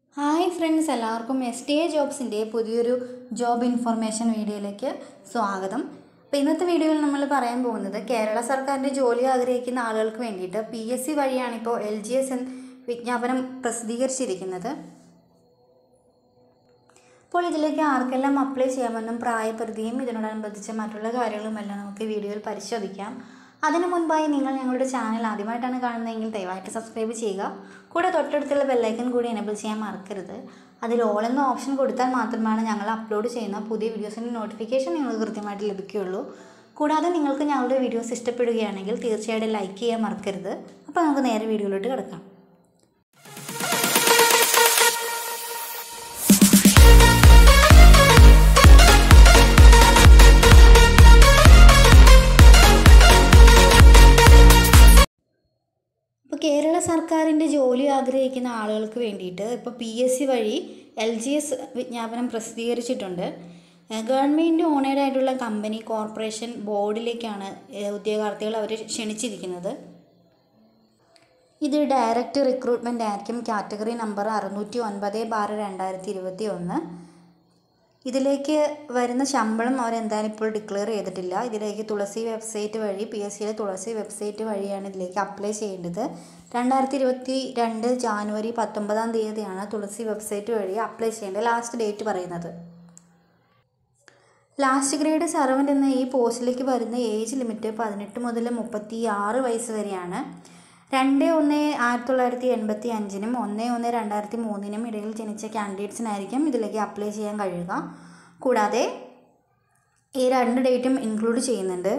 hi friends എല്ലാവർക്കും S T A ജോബ്സിൻ്റെ പുതിയൊരു ജോബ് ഇൻഫർമേഷൻ വീഡിയോയിലേക്ക് സ്വാഗതം അപ്പോൾ ഇന്നത്തെ വീഡിയോയിൽ നമ്മൾ പറയാൻ പോകുന്നത് കേരള സർക്കാരിൻ്റെ ജോലി ആഗ്രഹിക്കുന്ന ആളുകൾക്ക് വേണ്ടിയിട്ട് പി എസ് സി വഴിയാണ് ഇപ്പോൾ എൽ ജി എസ് എൻ വിജ്ഞാപനം പ്രസിദ്ധീകരിച്ചിരിക്കുന്നത് അപ്പോൾ ഇതിലേക്ക് ആർക്കെല്ലാം അപ്ലൈ ചെയ്യാമെന്നും പ്രായപരിധിയും ഇതിനോടനുബന്ധിച്ച മറ്റുള്ള കാര്യങ്ങളുമെല്ലാം നമുക്ക് ഈ വീഡിയോയിൽ പരിശോധിക്കാം അതിനു മുൻപായി നിങ്ങൾ ഞങ്ങളുടെ ചാനൽ ആദ്യമായിട്ടാണ് കാണുന്നതെങ്കിൽ ദയവായിട്ട് സബ്സ്ക്രൈബ് ചെയ്യുക കൂടെ തൊട്ടടുത്തുള്ള ബെല്ലൈക്കൻ കൂടി എനേബിൾ ചെയ്യാൻ മറക്കരുത് അതിൽ ഓൾ എന്ന ഓപ്ഷൻ കൊടുത്താൽ മാത്രമാണ് ഞങ്ങൾ അപ്ലോഡ് ചെയ്യുന്ന പുതിയ വീഡിയോസിൻ്റെ നോട്ടിഫിക്കേഷൻ നിങ്ങൾക്ക് കൃത്യമായിട്ട് ലഭിക്കുകയുള്ളൂ കൂടാതെ നിങ്ങൾക്ക് ഞങ്ങളുടെ വീഡിയോസ് ഇഷ്ടപ്പെടുകയാണെങ്കിൽ തീർച്ചയായിട്ടും ലൈക്ക് ചെയ്യാൻ മറക്കരുത് അപ്പോൾ നമുക്ക് നേരെ വീഡിയോയിലോട്ട് കിടക്കാം ഇപ്പോൾ കേരള സർക്കാരിൻ്റെ ജോലി ആഗ്രഹിക്കുന്ന ആളുകൾക്ക് വേണ്ടിയിട്ട് ഇപ്പോൾ പി എസ് സി വഴി എൽ ജി എസ് വിജ്ഞാപനം പ്രസിദ്ധീകരിച്ചിട്ടുണ്ട് ഏഹ് ഗവൺമെൻറ് ഓണേഡ് ആയിട്ടുള്ള കമ്പനി കോർപ്പറേഷൻ ബോർഡിലേക്കാണ് ഏഹ് ഉദ്യോഗാർത്ഥികൾ അവർ ക്ഷണിച്ചിരിക്കുന്നത് ഇത് ഡയറക്റ്റ് റിക്രൂട്ട്മെൻ്റ് ആയിരിക്കും കാറ്റഗറി നമ്പർ അറുന്നൂറ്റി ഒൻപത് ബാർ രണ്ടായിരത്തി ഇരുപത്തി ഒന്ന് ഇതിലേക്ക് വരുന്ന ശമ്പളം അവരെന്തായാലും ഇപ്പോൾ ഡിക്ലെയർ ചെയ്തിട്ടില്ല ഇതിലേക്ക് തുളസി വെബ്സൈറ്റ് വഴി പി എസ് സിയിലെ തുളസി വെബ്സൈറ്റ് വഴിയാണ് ഇതിലേക്ക് അപ്ലൈ ചെയ്യേണ്ടത് രണ്ടായിരത്തി ഇരുപത്തി രണ്ട് ജാനുവരി പത്തൊമ്പതാം തീയതിയാണ് തുളസി വെബ്സൈറ്റ് വഴി അപ്ലൈ ചെയ്യേണ്ട ലാസ്റ്റ് ഡേറ്റ് പറയുന്നത് ലാസ്റ്റ് ഗ്രേഡ് സർവൻ്റ് എന്ന ഈ പോസ്റ്റിലേക്ക് വരുന്ന ഏജ് ലിമിറ്റ് പതിനെട്ട് മുതൽ മുപ്പത്തി ആറ് വയസ്സ് വരെയാണ് രണ്ട് ഒന്ന് ആയിരത്തി തൊള്ളായിരത്തി എൺപത്തി അഞ്ചിനും ഒന്ന് ഒന്ന് രണ്ടായിരത്തി മൂന്നിനും ഇടയിൽ ജനിച്ച കാൻഡിഡേറ്റ്സിനായിരിക്കും ഇതിലേക്ക് അപ്ലൈ ചെയ്യാൻ കഴിയുക കൂടാതെ ഈ രണ്ട് ഡേറ്റും ഇൻക്ലൂഡ് ചെയ്യുന്നുണ്ട്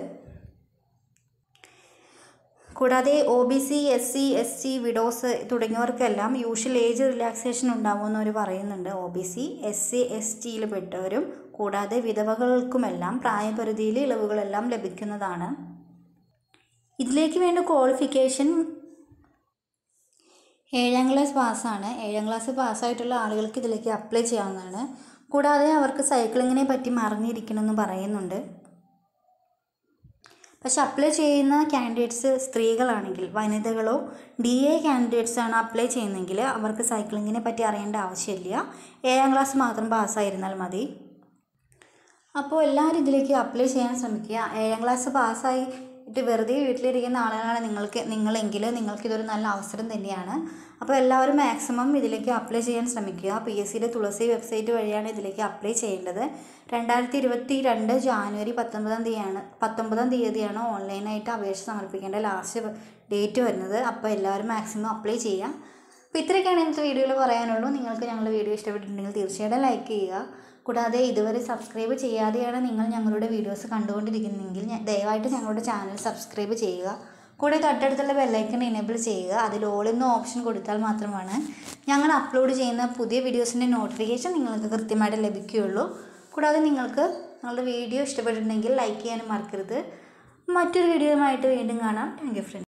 കൂടാതെ O B C S C S T widows തുടങ്ങിയവർക്കെല്ലാം യൂഷ്വൽ ഏജ് റിലാക്സേഷൻ ഉണ്ടാകുമെന്ന് അവർ പറയുന്നുണ്ട് O B C S C S ടിയിൽ പെട്ടവരും കൂടാതെ വിധവകൾക്കുമെല്ലാം പ്രായപരിധിയിൽ ഇളവുകളെല്ലാം ലഭിക്കുന്നതാണ് ഇതിലേക്ക് വേണ്ട ക്വാളിഫിക്കേഷൻ ഏഴാം ക്ലാസ് പാസ്സാണ് ഏഴാം ക്ലാസ് പാസ്സായിട്ടുള്ള ആളുകൾക്ക് ഇതിലേക്ക് അപ്ലൈ ചെയ്യാവുന്നതാണ് കൂടാതെ അവർക്ക് സൈക്ലിങ്ങിനെ പറ്റി അറിഞ്ഞിരിക്കണമെന്ന് പറയുന്നുണ്ട് പക്ഷെ അപ്ലൈ ചെയ്യുന്ന കാൻഡിഡേറ്റ്സ് സ്ത്രീകളാണെങ്കിൽ വനിതകളോ ഡി എ കാൻഡിഡേറ്റ്സ് ആണ് അപ്ലൈ ചെയ്യുന്നതെങ്കിൽ അവർക്ക് സൈക്ലിങ്ങിനെ പറ്റി അറിയേണ്ട ആവശ്യമില്ല ഏഴാം ക്ലാസ് മാത്രം പാസ്സായിരുന്നാൽ മതി അപ്പോൾ എല്ലാവരും ഇതിലേക്ക് അപ്ലൈ ചെയ്യാൻ ശ്രമിക്കുക ഏഴാം ക്ലാസ് പാസ്സായിട്ട് വെറുതെ വീട്ടിലിരിക്കുന്ന ആളുകളാണ് നിങ്ങൾക്ക് നിങ്ങളെങ്കിൽ നിങ്ങൾക്കിതൊരു നല്ല അവസരം തന്നെയാണ് അപ്പോൾ എല്ലാവരും മാക്സിമം ഇതിലേക്ക് അപ്ലൈ ചെയ്യാൻ ശ്രമിക്കുക പി എസ് സിയുടെ തുളസി വെബ്സൈറ്റ് വഴിയാണ് ഇതിലേക്ക് അപ്ലൈ ചെയ്യേണ്ടത് രണ്ടായിരത്തി ഇരുപത്തി രണ്ട് ജാനുവരി പത്തൊമ്പതാം തീയതിയാണ് പത്തൊമ്പതാം തീയതിയാണ് ഓൺലൈനായിട്ട് അപേക്ഷ സമർപ്പിക്കേണ്ട ലാസ്റ്റ് ഡേറ്റ് വരുന്നത് അപ്പോൾ എല്ലാവരും മാക്സിമം അപ്ലൈ ചെയ്യുക അപ്പോൾ ഇത്രയൊക്കെയാണ് ഇന്നത്തെ വീഡിയോയിൽ പറയാനുള്ളൂ നിങ്ങൾക്ക് ഞങ്ങളുടെ വീഡിയോ ഇഷ്ടപ്പെട്ടിട്ടുണ്ടെങ്കിൽ തീർച്ചയായിട്ടും ലൈക്ക് ചെയ്യുക കൂടാതെ ഇതുവരെ സബ്സ്ക്രൈബ് ചെയ്യാതെയാണ് നിങ്ങൾ ഞങ്ങളുടെ വീഡിയോസ് കണ്ടുകൊണ്ടിരിക്കുന്നതെങ്കിൽ ഞ- ദയവായിട്ട് ഞങ്ങളുടെ ചാനൽ സബ്സ്ക്രൈബ് ചെയ്യുക കൂടെ തൊട്ടടുത്തുള്ള ബെല്ലൈക്കൺ എനേബിൾ ചെയ്യുക അതിൽ ഓൾ എന്ന ഓപ്ഷൻ കൊടുത്താൽ മാത്രമാണ് ഞങ്ങൾ അപ്ലോഡ് ചെയ്യുന്ന പുതിയ വീഡിയോസിൻ്റെ നോട്ടിഫിക്കേഷൻ നിങ്ങൾക്ക് കൃത്യമായിട്ട് ലഭിക്കുകയുള്ളൂ കൂടാതെ നിങ്ങൾക്ക് ഞങ്ങളുടെ വീഡിയോ ഇഷ്ടപ്പെട്ടിട്ടുണ്ടെങ്കിൽ ലൈക്ക് ചെയ്യാനും മറക്കരുത് മറ്റൊരു വീഡിയോയുമായിട്ട് വീണ്ടും കാണാം താങ്ക് യു ഫ്രണ്ട്